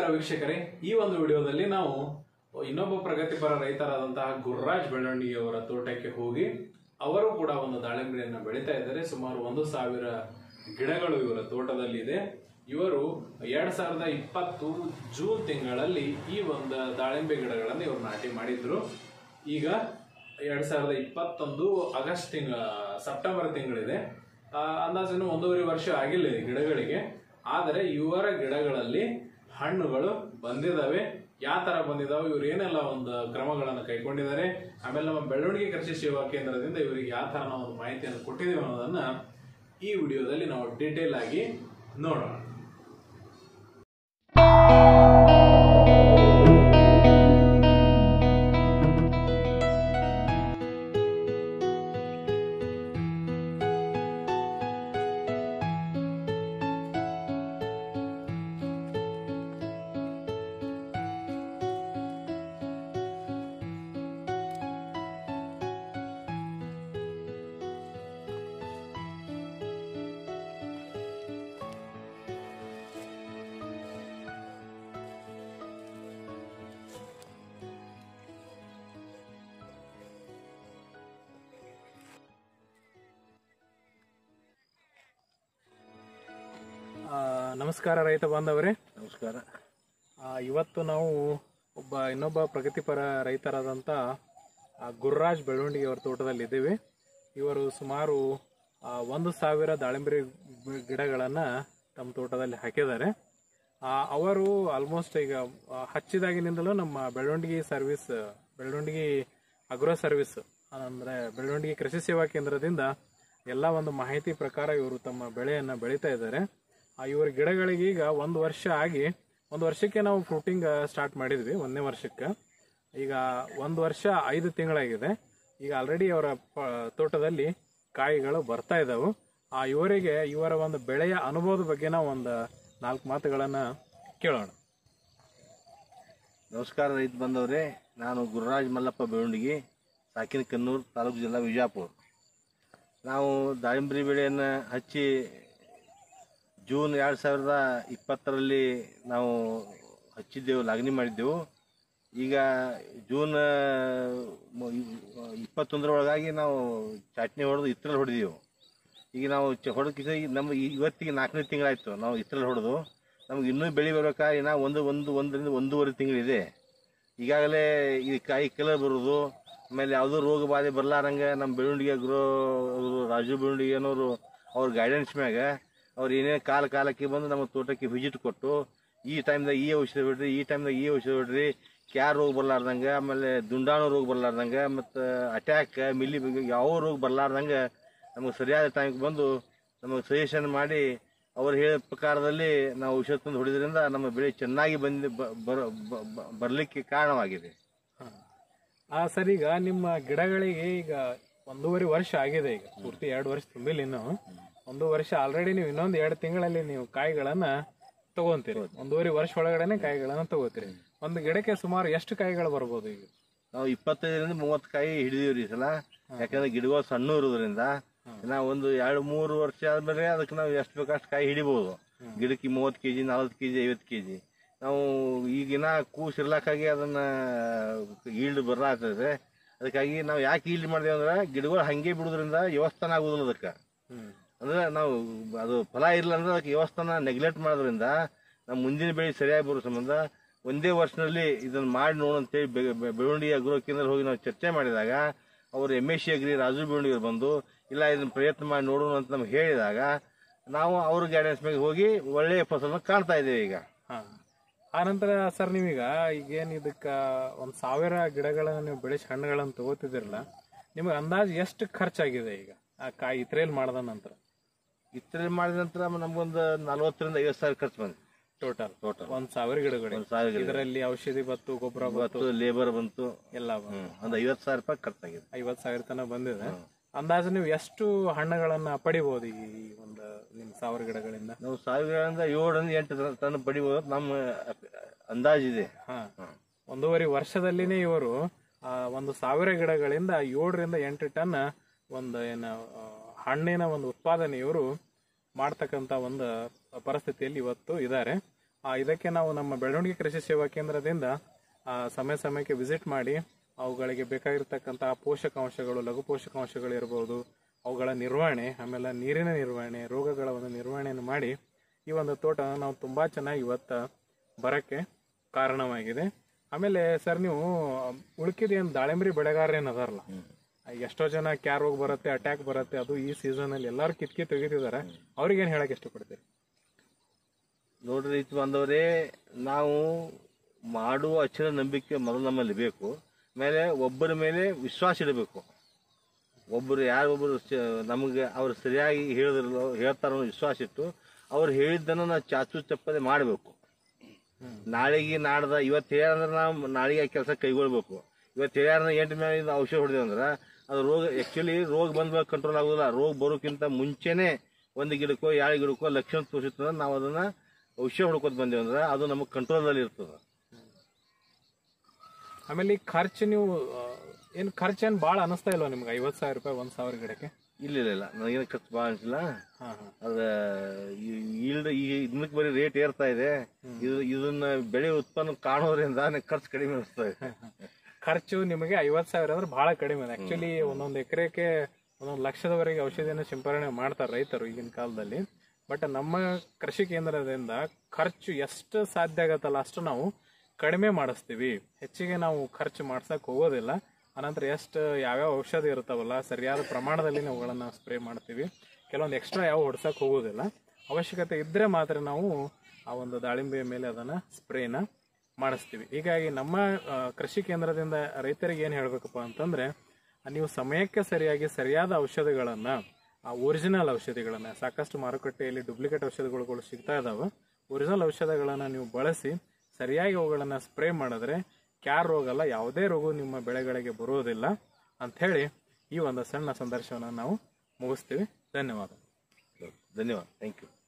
ವೀಕ್ಷಕರೇ ಈ ಒಂದು ವಿಡಿಯೋದಲ್ಲಿ ನಾವು ಇನ್ನೊಬ್ಬ ಪ್ರಗತಿಪರ ರೈತರಾದಂತಹ ಗುರುರಾಜ್ ಬೆಳ್ಳಂಡಿ ಅವರ ತೋಟಕ್ಕೆ ಹೋಗಿ ಅವರು ಕೂಡ ಒಂದು ದಾಳಿಂಬೆಯನ್ನು ಬೆಳೀತಾ ಇದ್ದಾರೆ ಸುಮಾರು ಒಂದು ಸಾವಿರ ಗಿಡಗಳು ಇವರ ತೋಟದಲ್ಲಿ ಇದೆ ಇವರು ಎರಡ್ ಸಾವಿರದ ಇಪ್ಪತ್ತು ಜೂನ್ ತಿಂಗಳಲ್ಲಿ ಈ ಒಂದು ದಾಳಿಂಬೆ ಗಿಡಗಳನ್ನು ಇವರು ನಾಟಿ ಮಾಡಿದ್ರು ಈಗ ಎರಡ್ ಸಾವಿರದ ಇಪ್ಪತ್ತೊಂದು ಆಗಸ್ಟ್ ತಿಂಗಳ ಸೆಪ್ಟೆಂಬರ್ ತಿಂಗಳಿದೆ ಆ, ಅಂದಾಜು ಇನ್ನು ಒಂದೂವರೆ ವರ್ಷ ಆಗಿಲ್ಲ ಈ ಗಿಡಗಳಿಗೆ ಆದರೆ ಇವರ ಗಿಡಗಳಲ್ಲಿ ಹಣ್ಣುಗಳು ಬಂದಿದಾವೆ ಯಾವ ತರ ಬಂದಿದಾವೆ ಇವ್ರು ಏನೆಲ್ಲ ಒಂದು ಕ್ರಮಗಳನ್ನು ಕೈಗೊಂಡಿದ್ದಾರೆ ಆಮೇಲೆ ನಮ್ಮ ಬೆಳವಣಿಗೆ ಕೃಷಿ ಸೇವಾ ಕೇಂದ್ರದಿಂದ ಇವರಿಗೆ ಯಾವ ತರ ನಾವು ಒಂದು ಮಾಹಿತಿಯನ್ನು ಕೊಟ್ಟಿದ್ದೇವೆ ಅನ್ನೋದನ್ನ ಈ ವಿಡಿಯೋದಲ್ಲಿ ನಾವು ಡೀಟೇಲ್ ಆಗಿ ನೋಡೋಣ ಆ, ನಮಸ್ಕಾರ ರೈತ ಬಾಂಧವರೇ ನಮಸ್ಕಾರ ಆ, ಇವತ್ತು ನಾವು ಒಬ್ಬ ಇನ್ನೊಬ್ಬ ಪ್ರಗತಿಪರ ರೈತರಾದಂಥ ಆ, ಗುರುರಾಜ್ ಬೆಳವಣಿಗೆ ಅವರ ತೋಟದಲ್ಲಿ ಇದ್ದೀವಿ ಇವರು ಸುಮಾರು ಆ, ಒಂದು ಸಾವಿರ ದಾಳಿಂಬೆ ಗಿ- ಗಿಡಗಳನ್ನು ತಮ್ಮ ತೋಟದಲ್ಲಿ ಹಾಕಿದ್ದಾರೆ ಆ, ಅವರು ಆಲ್ಮೋಸ್ಟ್ ಈಗ ಆ, ಹಚ್ಚಿದಾಗಿನಿಂದಲೂ ನಮ್ಮ ಬೆಳವಣಿಗೆ ಸರ್ವಿಸ್ ಬೆಳವಣಿಗೆ ಅಗ್ರೋ ಸರ್ವಿಸ್ ಅಂದ್ರೆ ಬೆಳವಣಿಗೆ ಕೃಷಿ ಸೇವಾ ಕೇಂದ್ರದಿಂದ ಎಲ್ಲ ಒಂದು ಮಾಹಿತಿ ಪ್ರಕಾರ ಇವರು ತಮ್ಮ ಬೆಳೆಯನ್ನು ಬೆಳೀತಾ ಇದ್ದಾರೆ ಆ, ಇವರ ಗಿಡಗಳಿಗೆ ಈಗ ಒಂದು ವರ್ಷ ಆಗಿ ಒಂದು ವರ್ಷಕ್ಕೆ ನಾವು ಫ್ರೂಟಿಂಗ್ ಸ್ಟಾರ್ಟ್ ಮಾಡಿದ್ವಿ ಒಂದನೇ ವರ್ಷಕ್ಕೆ ಈಗ ಒಂದು ವರ್ಷ ಐದು ತಿಂಗಳಾಗಿದೆ ಈಗ ಆಲ್ರೆಡಿ ಅವರ ಪ- ತೋಟದಲ್ಲಿ ಕಾಯಿಗಳು ಬರ್ತಾ ಇದಾವು ಆ ಇವರಿಗೆ ಇವರ ಒಂದು ಬೆಳೆಯ ಅನುಭವದ ಬಗ್ಗೆ ನಾವು ಒಂದು ನಾಲ್ಕು ಮಾತುಗಳನ್ನ ಕೇಳೋಣ ನಮಸ್ಕಾರ ರೈತ ಬಂದವರೇ ನಾನು ಗುರುರಾಜ್ ಮಲ್ಲಪ್ಪ ಬೆಳ್ಳುಂಡಿಗಿ ಸಾಕಿನ ಕನ್ನೂರು ತಾಲೂಕು ಜಿಲ್ಲಾ ವಿಜಯಪುರ ನಾವು ದಾಳಿಂಬರಿ ಬೆಳೆಯನ್ನು ಹಚ್ಚಿ ಜೂನ್ ಎರಡು ಸಾವಿರದ ಇಪ್ಪತ್ತರಲ್ಲಿ ನಾವು ಹಚ್ಚಿದ್ದೆವು ಲಾಗಣಿ ಮಾಡಿದ್ದೆವು ಈಗ ಜೂನ್ ಮ- ಇಪ್ಪತ್ತೊಂದರೊಳಗಾಗಿ ನಾವು ಚಾಟ್ನಿ ಹೊಡೆದು ಇತ್ತರಲ್ಲಿ ಹೊಡೆದೀವಿ ಈಗ ನಾವು ಚ ಹೊಡೆದಕ್ಕಿಂತ ಈಗ ನಮ್ಮ ಈ- ಇವತ್ತಿಗೆ ನಾಲ್ಕನೇ ತಿಂಗಳಾಯ್ತು ನಾವು ಇತ್ತರಲ್ಲಿ ಹೊಡೆದು ನಮ್ಗೆ ಇನ್ನೂ ಬೆಳೆ ಬರ್ಬೇಕಾದ್ರೆ ಇನ್ನ ಒಂದು ಒಂದು ಒಂದರಿಂದ ಒಂದೂವರೆ ತಿಂಗಳಿದೆ ಈಗಾಗಲೇ ಈ ಕಾಯಿ ಕಲರ್ ಬರೋದು ಆಮೇಲೆ ಯಾವುದೋ ರೋಗ ಬಾಧೆ ಬರ್ಲಾರಂಗೆ ನಮ್ಮ ಬೆಳ್ಳುಂಡಿಗೆ ಗ್ರೋ ಅವ್ರು ರಾಜು ಬೆಳ್ಳುಂಡಿಗೆ ಅನ್ನೋರು ಅವ್ರ ಗೈಡೆನ್ಸ್ ಮ್ಯಾಗ ಅವ್ರು ಏನೇನು ಕಾಲ ಕಾಲಕ್ಕೆ ಬಂದು ನಮ್ಮ ತೋಟಕ್ಕೆ ವಿಸಿಟ್ ಕೊಟ್ಟು ಈ ಟೈಮ್ದಾಗ ಈ ಔಷಧ ಬಿಡ್ರಿ ಈ ಟೈಮ್ದಾಗ ಈ ಔಷಧ ಬಿಡ್ರಿ ಕ್ಯಾರ್ ರೋಗ ಬರ್ಲಾರ್ದಂಗೆ ಆಮೇಲೆ ದುಂಡಾಣು ರೋಗ ಬರ್ಲಾರ್ದಂಗೆ ಮತ್ತು ಅಟ್ಯಾಕ್ ಮಿಲ್ಲಿ ಯಾವ ರೋಗ ಬರ್ಲಾರ್ದಂಗೆ ನಮಗೆ ಸರಿಯಾದ ಟೈಮ್ಗೆ ಬಂದು ನಮಗೆ ಸಜೆಷನ್ ಮಾಡಿ ಅವ್ರು ಹೇಳಿದ ಪ್ರಕಾರದಲ್ಲಿ ನಾವು ಔಷಧ ತಂದು ಹೊಡೆದ್ರಿಂದ ನಮ್ಮ ಬೆಳೆ ಚೆನ್ನಾಗಿ ಬಂದು ಬ- ಬರ- ಬ- ಬ- ಬರ್ಲಿಕ್ಕೆ ಕಾರಣವಾಗಿದೆ ಆ ಸರ್ ಈಗ ನಿಮ್ಮ ಗಿಡಗಳಿಗೆ ಈಗ ಒಂದೂವರೆ ವರ್ಷ ಆಗಿದೆ ಈಗ ಪೂರ್ತಿ ಎರಡು ವರ್ಷ ತುಂಬಿಲ್ಲ ಇನ್ನು ಒಂದು ವರ್ಷ ಆಲ್ರೆಡಿ ನೀವು ಇನ್ನೊಂದು ಎರಡು ತಿಂಗಳಲ್ಲಿ ನೀವು ಕಾಯಿಗಳನ್ನ ತಗೊಂತೀರಿ ಒಂದೂವರೆ ವರ್ಷ ಒಳಗಡೆನೆ ಕಾಯಿಗಳನ್ನ ತಗೋತೀರಿ ಒಂದು ಗಿಡಕ್ಕೆ ಸುಮಾರು ಎಷ್ಟು ಕಾಯಿಗಳು ಬರ್ಬೋದು ಈಗ ನಾವು ಇಪ್ಪತ್ತೈದರಿಂದ ಮೂವತ್ತು ಕಾಯಿ ಹಿಡಿದೀವ್ರಿ ಈ ಸಲ ಯಾಕಂದ್ರೆ ಗಿಡಗಳು ಸಣ್ಣ ಇರೋದ್ರಿಂದ ನಾವು ಒಂದು ಎರಡು ಮೂರು ವರ್ಷ ಆದ್ಮೇಲೆ ಅದಕ್ಕೆ ನಾವು ಎಷ್ಟು ಬೇಕು ಅಷ್ಟು ಕಾಯಿ ಹಿಡಿಬಹುದು ಗಿಡಕ್ಕೆ ಮೂವತ್ತು ಕೆಜಿ ನಲ್ವತ್ತು ಕೆಜಿ ಐವತ್ತು ಕೆಜಿ ನಾವು ಈಗಿನ ಕೂಸ್ ಇರ್ಲಾಕಾಗಿ ಅದನ್ನ ಈಲ್ಡ್ ಬರಲಾಗ್ತದೆ ಅದಕ್ಕಾಗಿ ನಾವು ಯಾಕೆ ಈಲ್ಡ್ ಮಾಡಿದೇವೆ ಅಂದ್ರೆ ಗಿಡಗಳು ಹಂಗೆ ಬಿಡೋದ್ರಿಂದ ವ್ಯವಸ್ಥಾನ ಆಗುದಿಲ್ಲ ಅದಕ್ಕೆ ಅಂದ್ರೆ ನಾವು ಅದು ಫಲ ಇಲ್ಲ ಅಂದ್ರೆ ಅದಕ್ಕೆ ವ್ಯವಸ್ಥಾನ ನೆಗ್ಲೆಕ್ಟ್ ಮಾಡೋದ್ರಿಂದ ನಮ್ಮ ಮುಂದಿನ ಬೆಳೆ ಸರಿಯಾಗಿ ಬರೋ ಸಂಬಂಧ ಒಂದೇ ವರ್ಷದಲ್ಲಿ ಇದನ್ನ ಮಾಡಿ ನೋಡು ಅಂತೇಳಿ ಬೆ- ಬೆ- ಬೆಳ್ಳುಂಡಿ ಅಗ್ರೋ ಕೇಂದ್ರ ಹೋಗಿ ನಾವು ಚರ್ಚೆ ಮಾಡಿದಾಗ ಅವರು M S C agri Raju Bellundi ಅವ್ರು ಬಂದು ಇಲ್ಲ ಇದನ್ನ ಪ್ರಯತ್ನ ಮಾಡಿ ನೋಡೋಣ ಅಂತ ನಮ್ಗೆ ಹೇಳಿದಾಗ ನಾವು ಅವ್ರ ಗೈಡೆನ್ಸ್ ಮೇಲೆ ಹೋಗಿ ಒಳ್ಳೆಯ ಫಸಲನ್ನು ಕಾಣ್ತಾ ಇದ್ದೇವೆ ಈಗ ಹಾ ಆ ನಂತರ ಸರ್ ನೀವೀಗ ಈಗೇನ್ ಇದಕ್ಕ ಒಂದ್ ಸಾವಿರ ಗಿಡಗಳನ್ನ ನೀವು ಬೆಳೆಸಿ ಹಣ್ಣುಗಳನ್ನ ತಗೋತಿದಿರಲ್ಲ ನಿಮಗೆ ಅಂದಾಜು ಎಷ್ಟು ಖರ್ಚಾಗಿದೆ ಈಗ ಆ ಕಾಯಿ ಇತ್ರೇಲ್ ಮಾಡಿದ ನಂತರ ಇತರ ಮಾಡಿದ ನಂತರ ನಮ್ಗೊಂದು ನಲ್ವತ್ತರಿಂದ ಐವತ್ತು ಸಾವಿರ ಖರ್ಚು ಬಂತು ಟೋಟಲ್ ಟೋಟಲ್ ಒಂದ್ ಸಾವಿರ ಗಿಡಗಳು ಒಂದು ಸಾವಿರ ಗಿಡ ಇದರಲ್ಲಿ ಔಷಧಿ ಬತ್ತು ಗೊಬ್ಬರ ಬತ್ತು ಇವತ್ತು ಲೇಬರ್ ಬಂತು ಎಲ್ಲ ಬಂತು. ಹ್ಮ್. ಒಂದು ಐವತ್ತು ಸಾವಿರ ರೂಪಾಯಿ ಖರ್ಚಾಗಿದೆ ಐವತ್ ಸಾವಿರ ತನಕ ಬಂದಿದೆ ಅಂದಾಜು ನೀವು ಎಷ್ಟು ಹಣ್ಣುಗಳನ್ನ ಪಡಿಬಹುದು ಈ ಒಂದು ನಿಮ್ ಸಾವಿರ ಗಿಡಗಳಿಂದ ನಾವು ಸಾವಿರದಿಂದ ಏಳರಿಂದ ಎಂಟು ಟನ್- ಟನ್ ಪಡಿಬೋದು ಅಂತ ನಮ್ಮ ಅಂದಾಜಿದೆ ಹಾ ಒಂದೂವರೆ ವರ್ಷದಲ್ಲಿನೇ ಇವರು ಆ, ಒಂದು ಸಾವಿರ ಗಿಡಗಳಿಂದ ಏಳರಿಂದ ಎಂಟು ಟನ್ ಒಂದು ಏನ ಆ, ಹಣ್ಣಿನ ಒಂದು ಉತ್ಪಾದನೆ ಇವರು ಮಾಡ್ತಕ್ಕಂತ ಒಂದು ಪರಿಸ್ಥಿತಿಯಲ್ಲಿ ಇವತ್ತು ಇದ್ದಾರೆ ಆ, ಇದಕ್ಕೆ ನಾವು ನಮ್ಮ ಬೆಳವಣಿಗೆ ಕೃಷಿ ಸೇವಾ ಕೇಂದ್ರದಿಂದ ಆ, ಸಮಯ ಸಮಯಕ್ಕೆ ವಿಸಿಟ್ ಮಾಡಿ ಅವುಗಳಿಗೆ ಬೇಕಾಗಿರ್ತಕ್ಕಂತಹ ಪೋಷಕಾಂಶಗಳು ಲಘು ಪೋಷಕಾಂಶಗಳು ಇರಬಹುದು ಅವುಗಳ ನಿರ್ವಹಣೆ ಆಮೇಲೆ ನೀರಿನ ನಿರ್ವಹಣೆ ರೋಗಗಳ ಒಂದು ನಿರ್ವಹಣೆಯನ್ನು ಮಾಡಿ ಈ ಒಂದು ತೋಟ ನಾವು ತುಂಬಾ ಚೆನ್ನಾಗಿ ಇವತ್ತ ಬರಕ್ಕೆ ಕಾರಣವಾಗಿದೆ ಆಮೇಲೆ ಸರ್ ನೀವು ಉಳ್ಕಿದ ಏನು ದಾಳಿಂಬರಿ ಬೆಳೆಗಾರ ಏನ್ ಅದಾರಲ್ಲ ಎಷ್ಟೋ ಜನ ಕ್ಯಾರ್ ರೋಗ ಬರುತ್ತೆ ಅಟ್ಯಾಕ್ ಬರುತ್ತೆ ಅದು ಈ ಸೀಸನ್ ಅಲ್ಲಿ ಎಲ್ಲಾರು ಕಿತ್ಕಿ ತೆಗಿತಿದಾರೆ ಅವ್ರಿಗೇನ್ ಹೇಳಕ್ ಇಷ್ಟಪಡ್ತೀರಿ ನೋಡ್ರಿ ರೈತ ಬಾಂಧವರೇ ನಾವು ಮಾಡುವ ಅಚ್ಚರ ನಂಬಿಕೆ ಮೊದಲು ನಮ್ಮಲ್ಲಿ ಬೇಕು ಆಮೇಲೆ ಒಬ್ಬರ ಮೇಲೆ ವಿಶ್ವಾಸ ಇಡಬೇಕು ಒಬ್ಬರು ಯಾರೊಬ್ಬರು ನಮಗೆ ಅವ್ರು ಸರಿಯಾಗಿ ಹೇಳಿದ್ರಲ್ಲೋ ಹೇಳ್ತಾರೋ ಅನ್ನೋ ವಿಶ್ವಾಸ ಇಟ್ಟು ಅವ್ರು ಹೇಳಿದ್ದನ್ನು ನಾವು ಚಾಚು ತಪ್ಪದೆ ಮಾಡಬೇಕು ನಾಳೆಗೆ ನಾಡ್ದ ಇವತ್ತು ಹೇಳ್ಯಾರಂದ್ರೆ ನಾವು ನಾಳೆಗೆ ಕೆಲಸ ಕೈಗೊಳ್ಬೇಕು ಇವತ್ತು ಹೇಳ್ಯಾರ ಎಂಟು ಮೇಲೆ ಔಷಧ ಹೊಡೆದೇವು ಅಂದ್ರೆ ಅದು ರೋಗ ಆ್ಯಕ್ಚುಲಿ ರೋಗ ಬಂದ್ಮೇಲೆ ಕಂಟ್ರೋಲ್ ಆಗೋದಿಲ್ಲ ರೋಗ ಬರೋಕ್ಕಿಂತ ಮುಂಚೆನೆ ಒಂದು ಗಿಡಕ್ಕೋ ಎರಡು ಗಿಡಕ್ಕೋ ಲಕ್ಷಣ ತೋರಿಸ್ತಂದ್ರೆ ನಾವು ಅದನ್ನ ಔಷಧ ಹೊಡ್ಕೊತ ಬಂದೇವು ಅಂದ್ರೆ ಅದು ನಮಗೆ ಕಂಟ್ರೋಲ್ದಲ್ಲಿ ಇರ್ತದೆ ಆಮೇಲೆ ಈ ಖರ್ಚು ನೀವು ಆ, ಏನ್ ಖರ್ಚು ಏನ್ ಬಾಳ ಅನಿಸ್ತಾ ಇಲ್ವಾ ನಿಮ್ಗೆ ಐವತ್ ಸಾವಿರ ರೂಪಾಯಿ ಒಂದ್ ಸಾವಿರ ಗಿಡಕ್ಕೆ ಇಲ್ಲ ಇಲ್ಲ ಇಲ್ಲ ನನಗೇನು ಖರ್ಚು ಭಾಳ ಅನಿಸಿಲ್ಲ ಹಾ ಹಾ ಅದ ಈಲ್ಡ್ ಈಗ ಇದಕ್ಕೆ ಬರೀ ರೇಟ್ ಏರ್ತಾ ಇದೆ ಇದು ಇದನ್ನ ಬೆಳೆ ಉತ್ಪನ್ನ ಕಾಣೋದ್ರಿಂದ ನನಗೆ ಖರ್ಚು ಕಡಿಮೆ ಅನಿಸ್ತಾ ಇದೆ ಖರ್ಚು ನಿಮಗೆ ಐವತ್ ಸಾವಿರ ಅಂದ್ರೆ ಬಹಳ ಕಡಿಮೆ ಇದೆ ಆಕ್ಚುಲಿ ಒಂದೊಂದು ಎಕರೆಗೆ ಒಂದೊಂದು ಲಕ್ಷದವರೆಗೆ ಔಷಧಿಯನ್ನು ಸಿಂಪರಣೆ ಮಾಡ್ತಾರೆ ರೈತರು ಈಗಿನ ಕಾಲದಲ್ಲಿ ಬಟ್ ನಮ್ಮ ಕೃಷಿ ಕೇಂದ್ರದಿಂದ ಖರ್ಚು ಎಷ್ಟು ಸಾಧ್ಯ ಆಗತ್ತಲ್ಲ ಅಷ್ಟು ನಾವು ಕಡಿಮೆ ಮಾಡಿಸ್ತೀವಿ ಹೆಚ್ಚಿಗೆ ನಾವು ಖರ್ಚು ಮಾಡ್ಸಕ್ ಹೋಗೋದಿಲ್ಲ ಅನಂತರ ಎಷ್ಟು ಯಾವ್ಯಾವ ಔಷಧಿ ಇರ್ತಾವಲ್ಲ ಸರಿಯಾದ ಪ್ರಮಾಣದಲ್ಲಿ ಅವುಗಳನ್ನ ಸ್ಪ್ರೇ ಮಾಡ್ತೀವಿ ಕೆಲವೊಂದು ಎಕ್ಸ್ಟ್ರಾ ಯಾವ ಹೊಡ್ಸಕ್ ಹೋಗೋದಿಲ್ಲ ಅವಶ್ಯಕತೆ ಇದ್ರೆ ಮಾತ್ರ ನಾವು ಆ ಒಂದು ದಾಳಿಂಬೆಯ ಮೇಲೆ ಅದನ್ನ ಸ್ಪ್ರೇನ ಮಾಡಿಸ್ತೀವಿ ಹೀಗಾಗಿ ನಮ್ಮ ಆ, ಕೃಷಿ ಕೇಂದ್ರದಿಂದ ರೈತರಿಗೆ ಏನು ಹೇಳಬೇಕಪ್ಪ ಅಂತಂದ್ರೆ ಆ, ನೀವು ಸಮಯಕ್ಕೆ ಸರಿಯಾಗಿ ಸರಿಯಾದ ಔಷಧಿಗಳನ್ನ ಆ ಒರಿಜಿನಲ್ ಔಷಧಿಗಳನ್ನ ಸಾಕಷ್ಟು ಮಾರುಕಟ್ಟೆಯಲ್ಲಿ ಡೂಪ್ಲಿಕೇಟ್ ಔಷಧಿಗಳು ಸಿಗ್ತಾ ಇದಾವೆ ಒರಿಜಿನಲ್ ಔಷಧಗಳನ್ನ ನೀವು ಬಳಸಿ ಸರಿಯಾಗಿ ಅವುಗಳನ್ನ ಸ್ಪ್ರೇ ಮಾಡಿದ್ರೆ ಕ್ಯಾರ್ ರೋಗ ಅಲ್ಲ ಯಾವುದೇ ರೋಗ ನಿಮ್ಮ ಬೆಳೆಗಳಿಗೆ ಬರುವುದಿಲ್ಲ ಅಂತ ಹೇಳಿ ಈ ಒಂದು ಸಣ್ಣ ಸಂದರ್ಶನವನ್ನು ನಾವು ಮುಗಿಸ್ತೀವಿ ಧನ್ಯವಾದ ಧನ್ಯವಾದ ಥ್ಯಾಂಕ್ ಯು